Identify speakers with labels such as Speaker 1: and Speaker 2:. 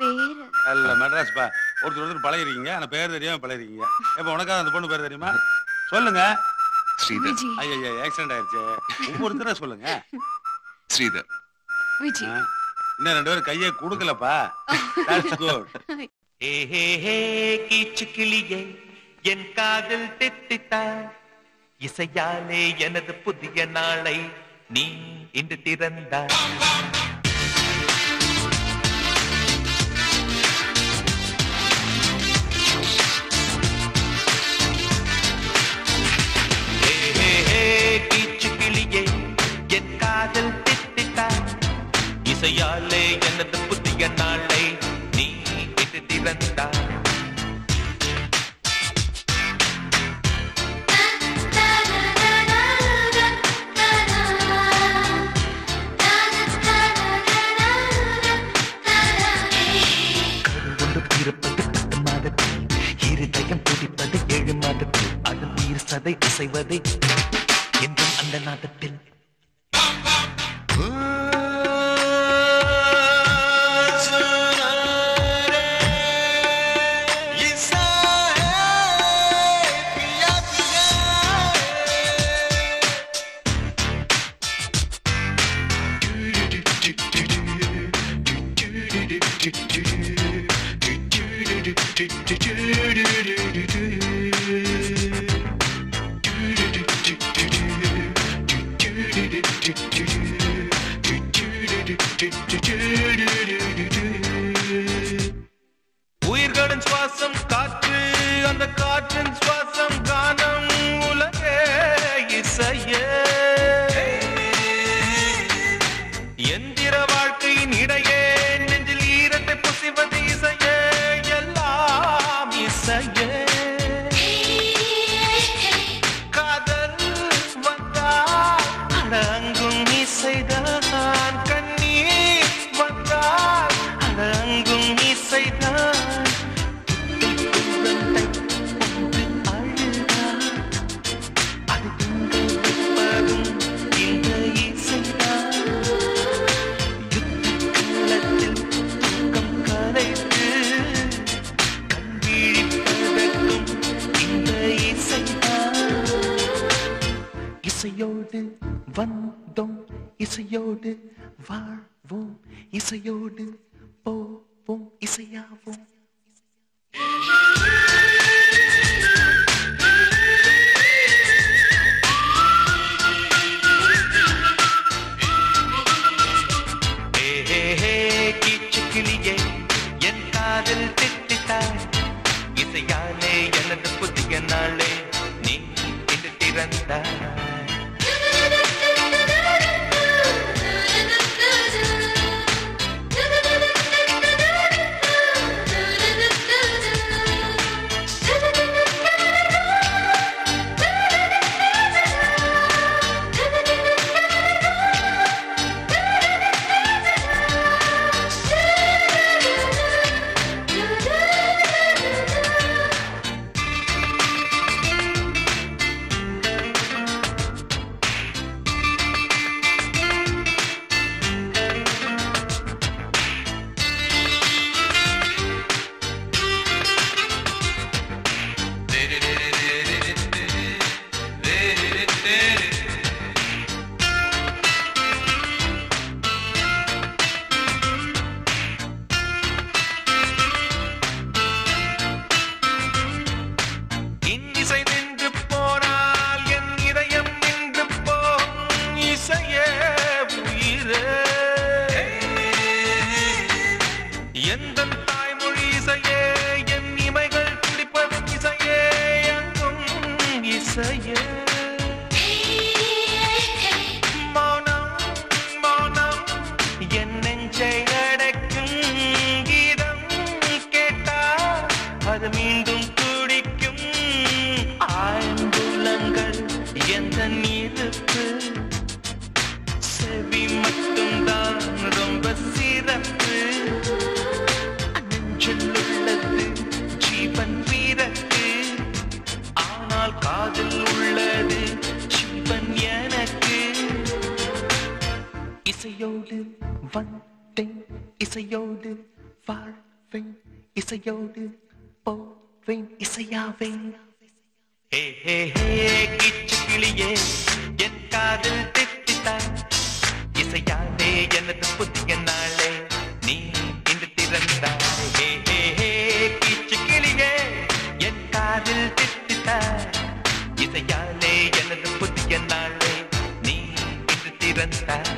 Speaker 1: பேரு
Speaker 2: நல்ல மெட்ராஸ் பா ஒருத்தர் ஒருத்தர் பழகிருக்கீங்க ஆனா பேர் தெரியாம பழகிருக்கீங்க இப்ப உனக்காக அந்த பொண்ணு பேர் தெரியுமா சொல்லுங்க
Speaker 3: ஸ்ரீதர்
Speaker 1: விஜி
Speaker 2: ஐயா ஆக்சிடென்ட் ஆயிருச்சு ஒவ்வொருத்தர சொல்லுங்க
Speaker 3: ஸ்ரீதர்
Speaker 1: விஜி
Speaker 2: ஆ, இன்னும் ரெண்டு பேரும் கையை கொடுக்கலப்பா தட்ஸ் குட்
Speaker 4: ஹே ஹே ஹே கீச்சு கிளியே என் காதில் தித்தித்தாய் இசையாலே எனது புதிய நாளை நீ இன்று திறந்தாய் ஹே ஹே ஹே கீச்சு கிளியே என் காதில் தித்தித்தாய் இசையாலே எனது புதிய நாளை நீ இன்று திறந்தாய் ஒன்று பிறப்பது பத்து மாதத்தில் இருதயம் துடிப்பது ஏழு மாதத்தில் அதன் உயிர் சதை அசைவதை என்றும் அந்த நாதத்தில் உயிர்களின் சுவாசம் காற்று அந்த காற்றின் சுவாசம் கானம் உலகே இசையே எந்திர வாழ்க்கையின் இடையே நெஞ்சில் ஈரத்தை புசிவது இசையே எல்லாம் இசையே காதல் வந்தால் அட அங்கும் இசைதான் கண்ணீர் வந்தால் அட அங்கும் இசைதான் குழந்தை ஒன்று அழுதால் அது திங்கள் விற்பதும் இந்த இசைதான் யுத்தக்களத்தில் தூக்கம் கலைத்து கண் விழிப்பதற்கும் இந்த இசைதான் இசையோடு வந்தோம் இசையோடு வாழ்வோம் இசையோடு போவோம் இசையாவோம் ஹே ஹே ஹே கீச்சு கிளியே என் காதில் தித்தித்தாய் இசையாலே எனது புதிய நாளே நீ இன்று திறந்தாய் இன்னிசை நின்று போனால் என் இதயம் நின்று போகும் இசையே உயிரே எந்த தாய்மொழி இசையே என் இமைகள் துடிப்பதும் இசையே எங்கும் இசையே மௌனம் மௌனம் என் நெஞ்சை அடைக்கும் கீதம் கேட்டால் அது மீண்டும் துடிக்கும் ஆழ்ந்துலங்கள் எந்த இருப்பு செவி மட்டும்தான் ரொம்ப சிறப்பு நெஞ்சில் உள்ளது ஜீவன் வீரத்து ஆனால் காதில் உள்ளது ஜீவன் எனக்கு இசையோடு வந்தேன் இசையோடு வாழ் போவேன் இசையோடு போவேன் இசையாவேன் ஹே ஹே ஹே கிச்சு கிளியே என் காதில் திட்டித்தாய் இசையாதே எனது புதிய நாளே நீ இன்று திறந்தாய் ஹே ஹே ஹே கிச்சு கிளியே என் காதில் திட்டித்தாய் இசையாலே எனது புதிய நாளே நீ இன்று திறந்தாய்